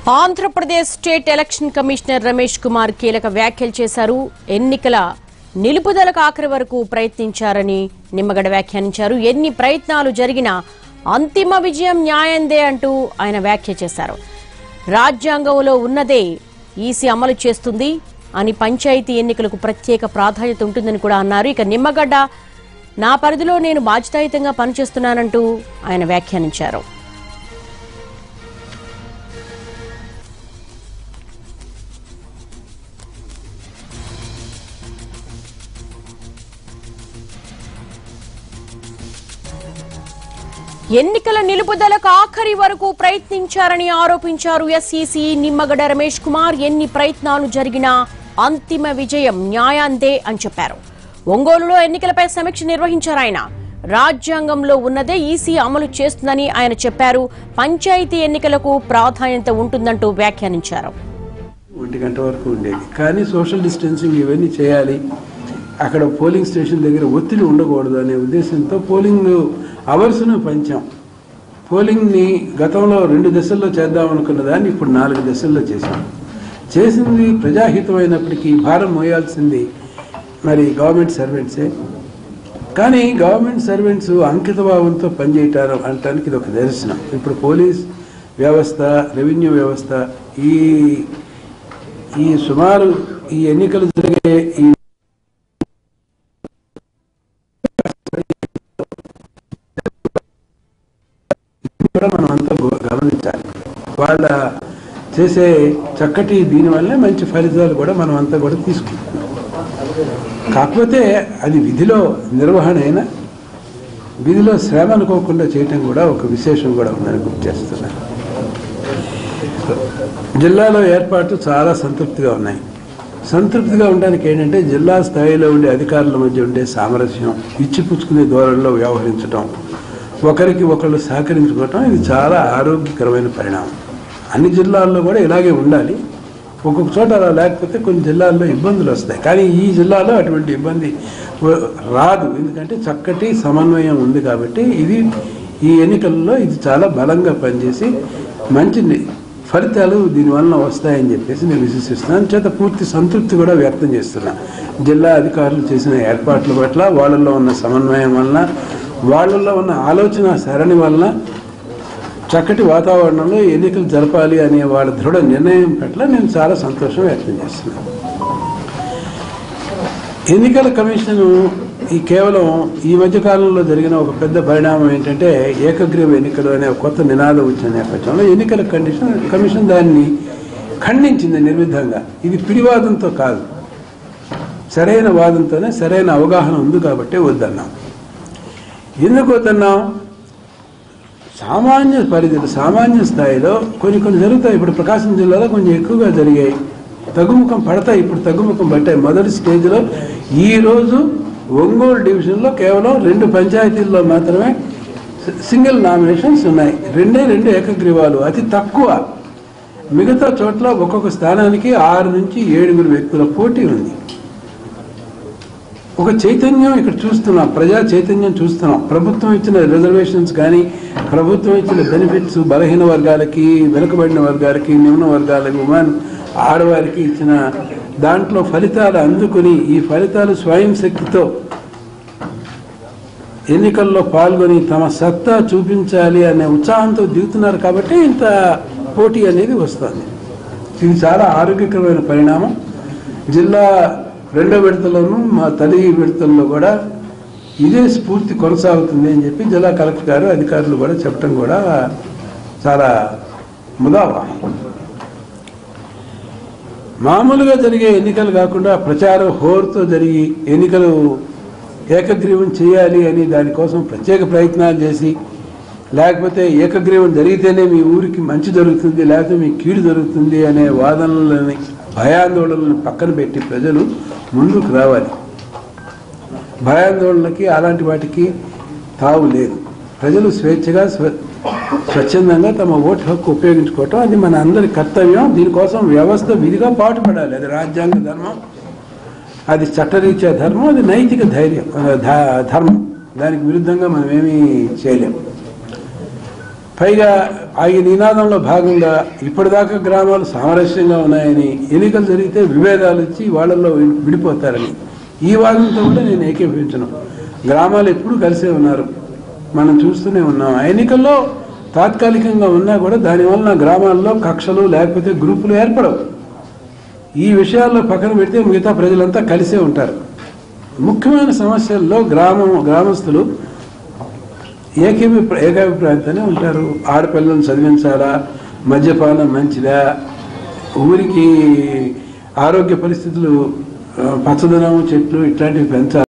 Andhra Pradesh state election commissioner Ramesh Kumar కీలక వ్యాఖ్యలు చేశారు ఎన్నికల నిలుపుదలకు ఆఖరి వరకు ప్రయత్నించారని నిమ్మగడ వ్యాఖ్యానించారు ఎన్ని ప్రయత్నాలు జరిగినా అంతిమ విజయం న్యాయందే అంటూ ఆయన వ్యాఖ్య చేశారు రాజ్యాంగంలో ఉన్నదే ఈసీ అమలు చేస్తుంది అని పంచాయతీ ఎన్నికలకు ప్రత్యేక ప్రాధాన్యత ఉంటుందని కూడా అన్నారు ఇక నిమ్మగడ్డ నా పరిధిలో నేను బాధ్యతాయుతంగా పనిచేస్తున్నానంటూ ఆయన వ్యాఖ్యానించారు ఎన్నికల నిలుపుదలకు ఆఖరి వరకు ప్రయత్నించారని ఆరోపించారు ఎస్ఈసి నిమ్మగడ్డ రమేష్ కుమార్ ఎన్ని ప్రయత్నాలు జరిగినా అంతిమ విజయం న్యాయాందే అని చెప్పారు ఒంగోలులో ఎన్నికలపై సమీక్ష నిర్వహించారు ఆయన రాజ్యాంగంలో ఉన్నదే ఈసీ అమలు చేస్తుందని ఆయన చెప్పారు పంచాయతీ ఎన్నికలకు ప్రాధాన్యత ఉంటుందంటూ వ్యాఖ్యానించారు ఒంటి గంట వరకు ఉండేది కానీ సోషల్ డిస్టెన్సింగ్ ఇవన్నీ చేయాలి అక్కడ పోలింగ్ స్టేషన్ దగ్గర ఒత్తిడి ఉండకూడదు అనే ఉద్దేశంతో పోలింగ్ అవర్స్ను పెంచాం పోలింగ్ని గతంలో రెండు దశల్లో చేద్దాం అనుకున్న దాన్ని ఇప్పుడు నాలుగు దశల్లో చేశాం చేసింది ప్రజాహితమైనప్పటికీ భారం మోయాల్సింది మరి గవర్నమెంట్ సర్వెంట్సే కానీ గవర్నమెంట్ సర్వెంట్స్ అంకిత భావంతో పనిచేయటారు అనటానికి ఇది ఒక నిదర్శనం ఇప్పుడు పోలీస్ వ్యవస్థ రెవెన్యూ వ్యవస్థ ఈ ఈ సుమారు ఈ ఎన్నికలు జరిగే ఈ కూడా మనం అంతా గు- గమనించాలి వాళ్ళ చేసే చక్కటి దీనివల్లే మంచి ఫలితాలు కూడా మనం అంతా కూడా తీసుకుంటున్నాం కాకపోతే అది విధిలో నిర్వహణ అయినా విధిలో శ్రమ అనుకోకుండా చేయటం కూడా ఒక విశేషం కూడా ఉందని గుర్తు చేస్తున్నాను జిల్లాలో ఏర్పాట్లు చాలా సంతృప్తిగా ఉన్నాయి సంతృప్తిగా ఉండడానికి ఏంటంటే జిల్లా స్థాయిలో ఉండే అధికారుల మధ్య ఉండే సామరస్యం ఇచ్చిపుచ్చుకునే ధోరణిలో వ్యవహరించడం ఒకరికి ఒకళ్ళు సహకరించుకోవటం ఇది చాలా ఆరోగ్యకరమైన పరిణామం అన్ని జిల్లాల్లో కూడా ఇలాగే ఉండాలి ఒక్కొక్క చోట అలా లేకపోతే కొన్ని జిల్లాల్లో ఇబ్బందులు వస్తాయి కానీ ఈ జిల్లాలో అటువంటి ఇబ్బంది వ- రాదు ఎందుకంటే చక్కటి సమన్వయం ఉంది కాబట్టి ఇది ఈ ఎన్నికల్లో ఇది చాలా బలంగా పనిచేసి మంచి ని- ఫలితాలు దీనివల్ల వస్తాయని చెప్పేసి నేను విశ్వసిస్తున్నాను చేత పూర్తి సంతృప్తి కూడా వ్యక్తం చేస్తున్నా జిల్లా అధికారులు చేసిన ఏర్పాట్ల పట్ల వాళ్ళల్లో ఉన్న సమన్వయం వలన వాళ్ళల్లో ఉన్న ఆలోచన సరణి వలన చక్కటి వాతావరణంలో ఎన్నికలు జరపాలి అనే వాళ్ళ దృఢ నిర్ణయం పట్ల నేను చాలా సంతోషం వ్యక్తం చేస్తున్నాను ఎన్నికల కమిషన్ ఈ కేవలం ఈ మధ్య కాలంలో జరిగిన ఒక పెద్ద పరిణామం ఏంటంటే ఏకగ్రీవ ఎన్నికలు అనే ఒక కొత్త నినాదం వచ్చిన నేపథ్యంలో ఎన్నికల కండిషన్ కమిషన్ దాన్ని ఖండించింది నిర్విధంగా ఇది పిడివాదంతో కాదు సరైన వాదంతోనే సరైన అవగాహన ఉంది కాబట్టి వద్దన్నాం ఎందుకు వద్దన్నాం సామాన్య పరిధిలో సామాన్య స్థాయిలో కొన్ని కొన్ని జరుగుతాయి ఇప్పుడు ప్రకాశం జిల్లాలో కొంచెం ఎక్కువగా జరిగాయి తగ్గుముఖం పడతాయి ఇప్పుడు తగ్గుముఖం పట్టాయి మొదటి స్టేజ్లో ఈ రోజు ఒంగోలు డివిజన్లో కేవలం రెండు పంచాయతీల్లో మాత్రమే సి- సింగిల్ నామినేషన్స్ ఉన్నాయి రెండే రెండు ఏకగ్రీవాలు అతి తక్కువ మిగతా చోట్ల ఒక్కొక్క స్థానానికి ఆరు నుంచి ఏడుగురు వ్యక్తుల పోటీ ఉంది ఒక చైతన్యం ఇక్కడ చూస్తున్నాం ప్రజా చైతన్యం చూస్తున్నాం ప్రభుత్వం ఇచ్చిన రిజర్వేషన్స్ కానీ ప్రభుత్వం ఇచ్చిన బెనిఫిట్స్ బలహీన వర్గాలకి వెనుకబడిన వర్గాలకి నిమ్న వర్గాలకి ఉమెన్ ఆడవారికి ఇచ్చిన దాంట్లో ఫలితాలు అందుకుని ఈ ఫలితాలు స్వయం శక్తితో ఎన్నికల్లో పాల్గొని తమ సత్తా చూపించాలి అనే ఉత్సాహంతో దిగుతున్నారు కాబట్టి ఇంత పోటీ అనేది వస్తుంది ఇది చాలా ఆరోగ్యకరమైన పరిణామం జిల్లా రెండో విడతలోనూ మా తల్లి విడతల్లో కూడా ఇదే స్ఫూర్తి కొనసాగుతుంది అని చెప్పి జిల్లా కలెక్టర్ గారు అధికారులు కూడా చెప్పడం కూడా చాలా ముదావా మామూలుగా జరిగే ఎన్నికలు కాకుండా ప్రచారం హోరుతో జరిగి ఎన్నికలు ఏకగ్రీవం చేయాలి అని దానికోసం ప్రత్యేక ప్రయత్నాలు చేసి లేకపోతే ఏకగ్రీవం జరిగితేనే మీ ఊరికి మంచి జరుగుతుంది లేకపోతే మీ కీడు జరుగుతుంది అనే వాదనలని భయాందోళనలను పక్కన పెట్టి ప్రజలు ముందుకు రావాలి భయాందోళనకి అలాంటి వాటికి తావు లేదు ప్రజలు స్వేచ్ఛగా స్వ- స్వచ్ఛందంగా తమ ఓటు హక్కు ఉపయోగించుకోవటం అది మన అందరి కర్తవ్యం దీనికోసం వ్యవస్థ విధిగా పాటుపడాలి అది రాజ్యాంగ ధర్మం అది చట్టరీత్యా ధర్మం అది నైతిక ధైర్యం ఆ, ధ- ధర్మం దానికి విరుద్ధంగా మనం ఏమీ చేయలేం పైగా ఆ ఈ నినాదంలో భాగంగా ఇప్పటిదాకా గ్రామాలు సామరస్యంగా ఉన్నాయని ఎన్నికలు జరిగితే విభేదాలు ఇచ్చి వాళ్ళల్లో వి- విడిపోతారని ఈ వాదంతో కూడా నేను ఏకీభవించను గ్రామాలు ఎప్పుడూ కలిసే ఉన్నారు మనం చూస్తూనే ఉన్నాం ఆ ఎన్నికల్లో తాత్కాలికంగా ఉన్నా కూడా దానివల్ల గ్రామాల్లో కక్షలు లేకపోతే గ్రూపులు ఏర్పడవు ఈ విషయాల్లో పక్కన పెడితే మిగతా ప్రజలంతా కలిసే ఉంటారు ముఖ్యమైన సమస్యల్లో గ్రామం గ్రామస్తులు ఏకీభి ఏకాభిప్రాయంతోనే ఉంటారు ఆడపిల్లలను చదివించాలా మద్యపానం మంచిదా ఊరికి ఆరోగ్య పరిస్థితులు ఆ, పచ్చదనం చెట్లు ఇట్లాంటివి పెంచాలి